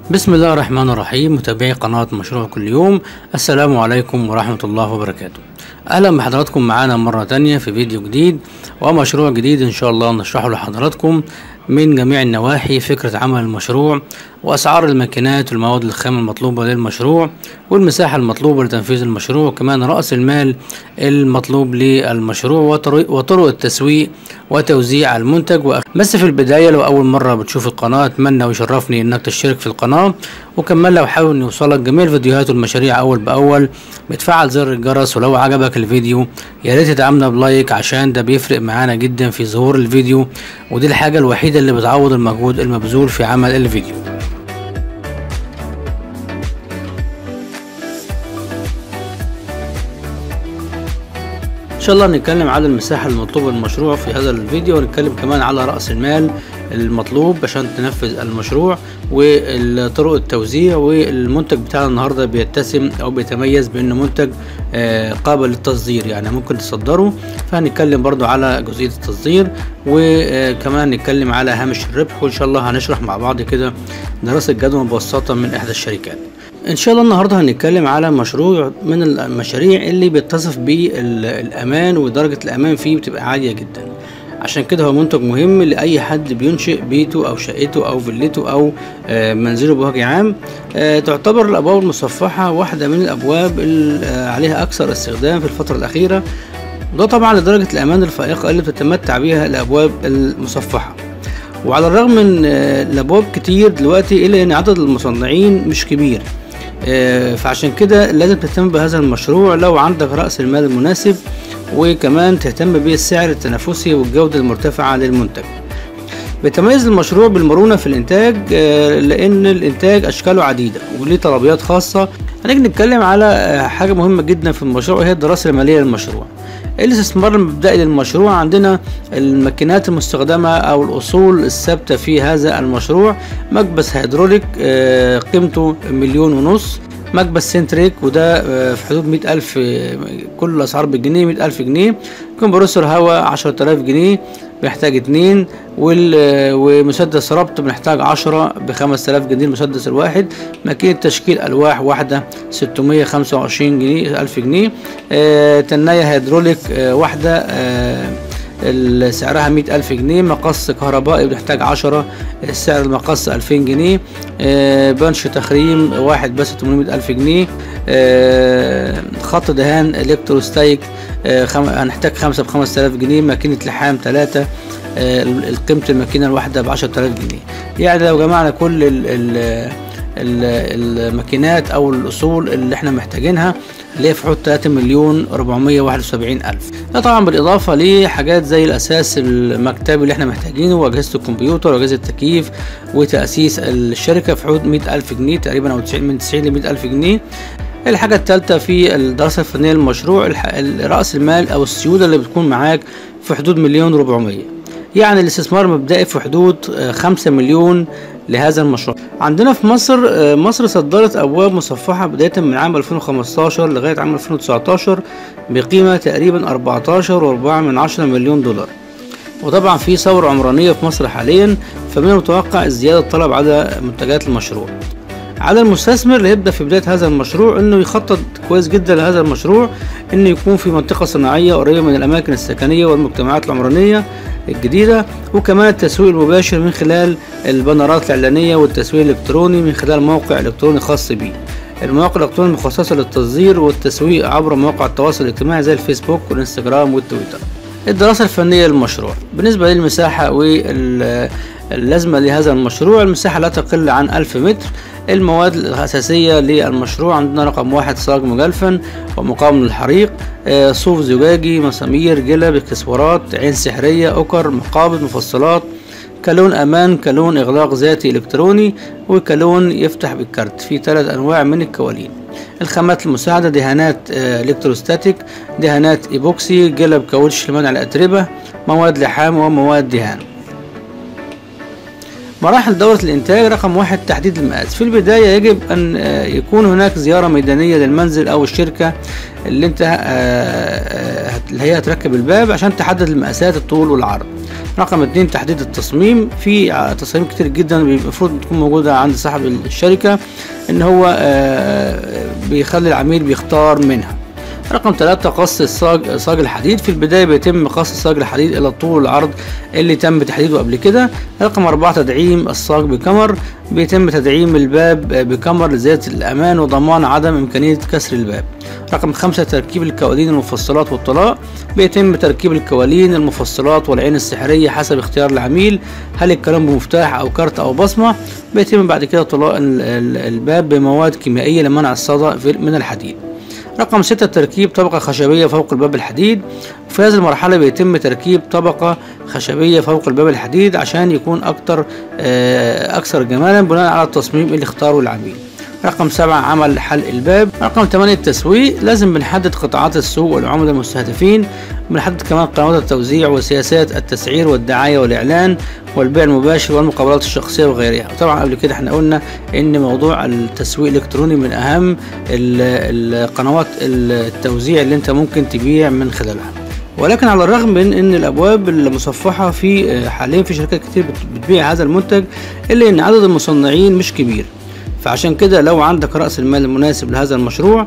بسم الله الرحمن الرحيم متابعي قناة مشروع كل يوم السلام عليكم ورحمة الله وبركاته أهلا بحضراتكم معانا مرة تانية في فيديو جديد ومشروع جديد إن شاء الله نشرحه لحضراتكم من جميع النواحي فكرة عمل المشروع وأسعار الماكينات والمواد الخام المطلوبة للمشروع والمساحة المطلوبة لتنفيذ المشروع كمان رأس المال المطلوب للمشروع وطرق, وطرق التسويق وتوزيع المنتج وأخ... بس في البداية لو أول مرة بتشوف القناة أتمنى ويشرفني إنك تشترك في القناة وكمان لو حابب إن يوصلك جميع الفيديوهات والمشاريع أول بأول بتفعل زر الجرس ولو عجبك الفيديو يا ريت تدعمنا بلايك عشان ده بيفرق معانا جدا في ظهور الفيديو ودي الحاجة الوحيدة اللي بتعوض المجهود المبذول في عمل الفيديو ان شاء الله هنتكلم على المساحة المطلوبة للمشروع في هذا الفيديو ونتكلم كمان على رأس المال المطلوب عشان تنفذ المشروع وطرق التوزيع والمنتج بتاعنا النهارده بيتسم او بيتميز بانه منتج قابل للتصدير يعني ممكن تصدره فهنتكلم برضو على جزئية التصدير وكمان هنتكلم على هامش الربح وان شاء الله هنشرح مع بعض كده دراسة جدوى مبسطة من احدى الشركات ان شاء الله النهارده هنتكلم على مشروع من المشاريع اللي بيتصف بالامان ودرجه الامان فيه بتبقى عاليه جدا عشان كده هو منتج مهم لاي حد بينشئ بيته او شقته او فيلته او منزله بوجه عام تعتبر الابواب المصفحه واحده من الابواب اللي عليها اكثر استخدام في الفتره الاخيره وده طبعا لدرجه الامان الفائقه اللي بتتمتع بيها الابواب المصفحه وعلى الرغم من الابواب كتير دلوقتي الا ان عدد المصنعين مش كبير فعشان كده لازم تهتم بهذا المشروع لو عندك رأس المال المناسب وكمان تهتم بالسعر التنافسي والجودة المرتفعة للمنتج بيتميز المشروع بالمرونة في الإنتاج لأن الإنتاج أشكاله عديدة وليه طلبيات خاصة هنيجي نتكلم على حاجة مهمة جدا في المشروع وهي الدراسة المالية للمشروع الاستثمار المبدئي للمشروع عندنا الماكينات المستخدمة أو الأصول الثابتة في هذا المشروع مكبس هيدروليك قيمته مليون ونص مكبس سنتريك وده في حدود مئة ألف كل الأسعار بالجنيه مئة ألف جنيه كمبرسور هواء عشرة آلاف جنيه بيحتاج اتنين ومسدس ربط بنحتاج عشرة بخمس آلاف جنيه المسدس الواحد ماكينة تشكيل ألواح واحدة ستمية خمسة وعشرين جنيه ألف جنيه آه تناية هيدروليك آه واحدة آه سعرها مئة ألف جنيه مقص كهربائي بنحتاج عشرة سعر المقص ألفين جنيه بنش تخريم واحد بس تمنمية ألف جنيه خط دهان الكتروستايك هنحتاج خمسة بخمسة آلاف جنيه ماكينة لحام تلاتة قيمة الماكينة الواحدة بعشرة آلاف جنيه يعني لو جمعنا كل ال ال الماكينات او الاصول اللي احنا محتاجينها اللي هي في حدود 3 مليون 471 الف ده طبعا بالاضافه لحاجات زي الاساس المكتبي اللي احنا محتاجينه واجهزه الكمبيوتر واجهزه التكييف وتاسيس الشركه في حدود 100 الف جنيه تقريبا او 90 من 90 ل 100 الف جنيه الحاجة الثالثة في الدراسة الفنية للمشروع رأس المال أو السيولة اللي بتكون معاك في حدود مليون 400 يعني الاستثمار المبدئي في حدود خمسة مليون لهذا المشروع عندنا في مصر مصر صدرت أبواب مصفحة بداية من عام 2015 لغاية عام 2019 بقيمة تقريبا 14 وأربعة من عشرة مليون دولار وطبعا في ثورة عمرانية في مصر حاليا فمن المتوقع زيادة الطلب على منتجات المشروع على المستثمر اللي يبدا في بدايه هذا المشروع انه يخطط كويس جدا لهذا المشروع انه يكون في منطقه صناعيه قريبه من الاماكن السكنيه والمجتمعات العمرانيه الجديده وكمان التسويق المباشر من خلال البنرات الاعلانيه والتسويق الالكتروني من خلال موقع الكتروني خاص به المواقع الالكترونيه المخصصه للتصدير والتسويق عبر مواقع التواصل الاجتماعي زي الفيسبوك والانستجرام والتويتر الدراسه الفنيه للمشروع بالنسبه للمساحه واللازمه لهذا المشروع المساحه لا تقل عن 1000 متر المواد الأساسية للمشروع عندنا رقم واحد صاج مجلفن ومقاوم للحريق آه صوف زجاجي مسامير جلب اكسسوارات عين سحرية أكر مقابض مفصلات كالون أمان كالون إغلاق ذاتي إلكتروني وكالون يفتح بالكارت في ثلاث أنواع من الكوالين الخامات المساعدة دهانات آه إلكتروستاتيك دهانات إيبوكسي جلب كاوتش لمنع الأتربة مواد لحام ومواد دهان مراحل دورة الإنتاج رقم واحد تحديد المقاس في البداية يجب أن يكون هناك زيارة ميدانية للمنزل أو الشركة اللي أنت اللي هي هتركب الباب عشان تحدد المقاسات الطول والعرض رقم اتنين تحديد التصميم في ع- تصاميم كتير جدا المفروض تكون موجودة عند صاحب الشركة ان هو آه، بيخلي العميل بيختار منها رقم ثلاثة قص الصاج صاج الحديد في البداية بيتم قص صاج الحديد إلى الطول والعرض اللي تم تحديده قبل كده رقم أربعة تدعيم الصاج بكمر بيتم تدعيم الباب بكمر لزيادة الأمان وضمان عدم إمكانية كسر الباب رقم خمسة تركيب الكوالين المفصلات والطلاء بيتم تركيب الكوالين المفصلات والعين السحرية حسب اختيار العميل هل الكلام بمفتاح أو كارت أو بصمة بيتم بعد كده طلاء ال- ال- الباب بمواد كيميائية لمنع الصدى في- من الحديد رقم ستة تركيب طبقة خشبية فوق الباب الحديد وفي هذه المرحلة بيتم تركيب طبقة خشبية فوق الباب الحديد عشان يكون أكتر آه، أكثر جمالا بناء على التصميم اللي اختاره العميل رقم سبعة عمل حلق الباب رقم ثمانية التسويق لازم بنحدد قطاعات السوق والعملاء المستهدفين بنحدد كمان قنوات التوزيع وسياسات التسعير والدعاية والإعلان والبيع المباشر والمقابلات الشخصية وغيرها طبعا قبل كده احنا قلنا ان موضوع التسويق الالكتروني من اهم ال- القنوات التوزيع اللي انت ممكن تبيع من خلالها ولكن على الرغم من ان الابواب المصفحه في حاليا في شركات كتير بت- بتبيع هذا المنتج الا ان عدد المصنعين مش كبير فعشان كده لو عندك رأس المال المناسب لهذا المشروع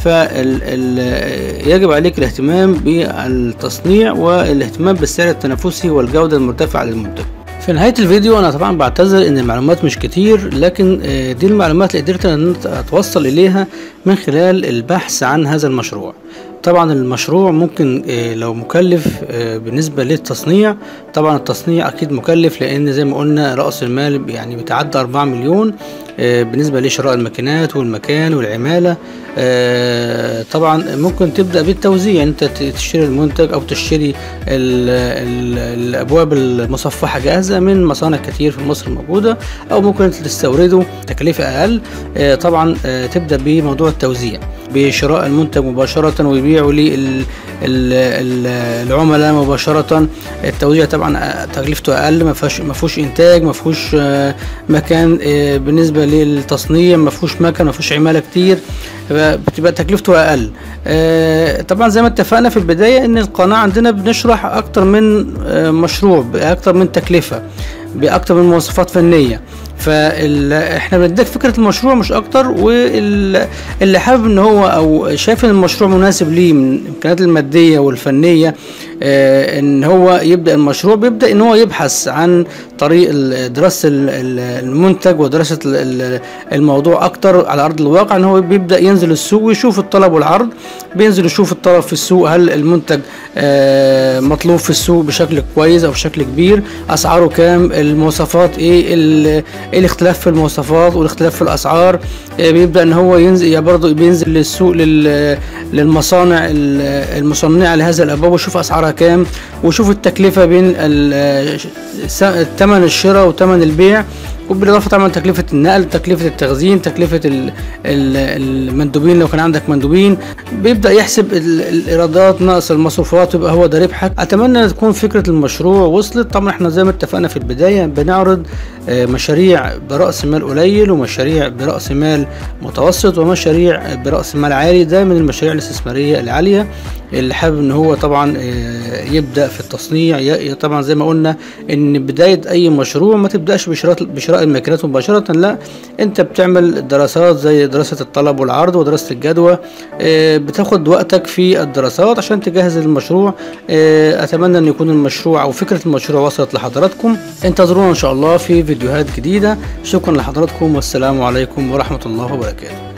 فيجب عليك الاهتمام بالتصنيع والاهتمام بالسعر التنافسي والجودة المرتفعة للمنتج في نهاية الفيديو أنا طبعا بعتذر إن المعلومات مش كتير لكن آه، دي المعلومات اللي قدرت إن أنا أتوصل إليها من خلال البحث عن هذا المشروع طبعا المشروع ممكن آه، لو مكلف آه، بالنسبة للتصنيع طبعا التصنيع أكيد مكلف لأن زي ما قلنا رأس المال يعني بيتعدى 4 مليون آه، بالنسبة لشراء الماكينات والمكان والعمالة آه، طبعا ممكن تبدأ بالتوزيع يعني انت ت- تشتري المنتج او تشتري ال ال الابواب المصفحة جاهزة من مصانع كتير في مصر موجودة او ممكن انت تستورده تكلفة اقل آه، طبعا آه، تبدأ بموضوع التوزيع بشراء المنتج مباشرة ويبيعه للعملاء مباشرة التوزيع طبعا آه، تكلفته اقل ما فيهوش ما فيهوش انتاج ما فيهوش آه، مكان آه، بالنسبة للتصنيع ما فيهوش مكان ما فيهوش عمالة كتير بتبقى تكلفته اقل آه، طبعا زي ما اتفقنا في البدايه ان القناه عندنا بنشرح اكتر من آه، مشروع باكتر من تكلفه باكتر من مواصفات فنيه فاحنا بنديك فكره المشروع مش اكتر واللي حابب ان هو او شايف ان المشروع مناسب ليه من الامكانيات الماديه والفنيه آه، ان هو يبدا المشروع بيبدا ان هو يبحث عن طريق ال- دراسه ال- ال- المنتج ودراسه ال- ال- الموضوع اكتر على ارض الواقع ان هو بيبدا ينزل السوق ويشوف الطلب والعرض بينزل يشوف الطلب في السوق هل المنتج آه، مطلوب في السوق بشكل كويس او بشكل كبير اسعاره كام المواصفات ايه ال- ايه الاختلاف في المواصفات والاختلاف في الاسعار آه، بيبدا ان هو ينزل يعني برضه بينزل للسوق لل- للمصانع ال- المصنعه لهذا الابواب ويشوف اسعارها كام ويشوف التكلفه بين ال- س- ثمن الشراء وثمن البيع وبالاضافه طبعا تكلفه النقل تكلفه التخزين تكلفه ال- ال- المندوبين لو كان عندك مندوبين بيبدا يحسب ال- الايرادات ناقص المصروفات يبقى هو ده ربحك اتمنى ان تكون فكره المشروع وصلت طبعا احنا زي ما اتفقنا في البدايه بنعرض آه، مشاريع براس مال قليل ومشاريع براس مال متوسط ومشاريع براس مال عالي ده من المشاريع الاستثماريه العاليه اللي حابب ان هو طبعا آه، يبدا في التصنيع ي- طبعا زي ما قلنا ان بدايه اي مشروع ما تبداش بشراء بشراء الماكينات مباشره لا انت بتعمل دراسات زي دراسه الطلب والعرض ودراسه الجدوى آه، بتاخد وقتك في الدراسات عشان تجهز المشروع آه، اتمنى ان يكون المشروع او فكره المشروع وصلت لحضراتكم انتظرونا ان شاء الله في فيديوهات جديده شكرا لحضراتكم والسلام عليكم ورحمه الله وبركاته